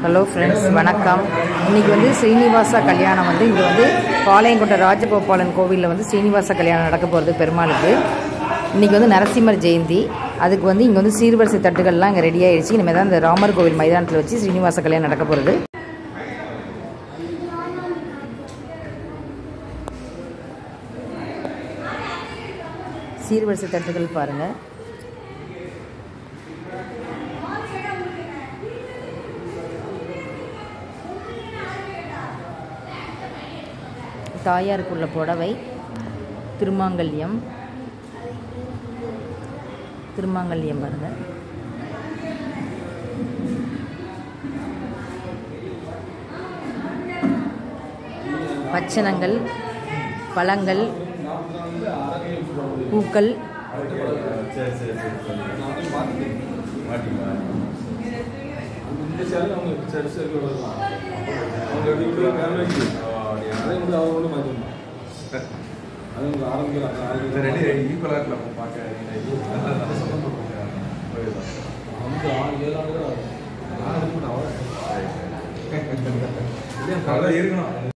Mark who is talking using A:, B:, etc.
A: hello friends வணக்கம் இன்னைக்கு வந்து ஸ்ரீனிவாசா கல்யாணம் வந்து இங்கே வந்து பாளையங்கோட்டை ராஜகோபாலன் கோவிலில் வந்து ஸ்ரீனிவாசா கல்யாணம் நடக்க போகிறது பெருமாளுக்கு இன்னைக்கு வந்து நரசிம்மர் ஜெயந்தி அதுக்கு வந்து இங்கே வந்து சீர்வரிசை தட்டுகள்லாம் இங்கே ரெடி ஆயிடுச்சு இனிமேல் தான் இந்த ராமர் கோவில் மைதானத்தில் வச்சு ஸ்ரீனிவாச கல்யாணம் நடக்க போகிறது சீர்வரிசை தட்டுகள் பாருங்கள் தாயாருக்குள்ள புடவை திருமாங்கல்யம் திருமாங்கல்யம் பாருங்க பச்சனங்கள் பழங்கள் பூக்கள்
B: சரி சரி சரி சரி மாட்டிங்களா
C: இந்த சேனல் அவங்க சரி சரி வருவாங்க அவங்க எப்படி இப்படி ஃபேமிலிக்கு அதை வந்து அவங்க ஒன்றும் மாற்றிடணும் அது உங்களுக்கு ஆரம்பிக்கலாம்
B: இந்த ரெண்டு ஈக்குவலாக இருக்கலாம் பார்க்க
C: வந்து ஆறு ஏழு ஆண்டு நான் எடுத்து
B: அவ்வளோ இருக்கணும்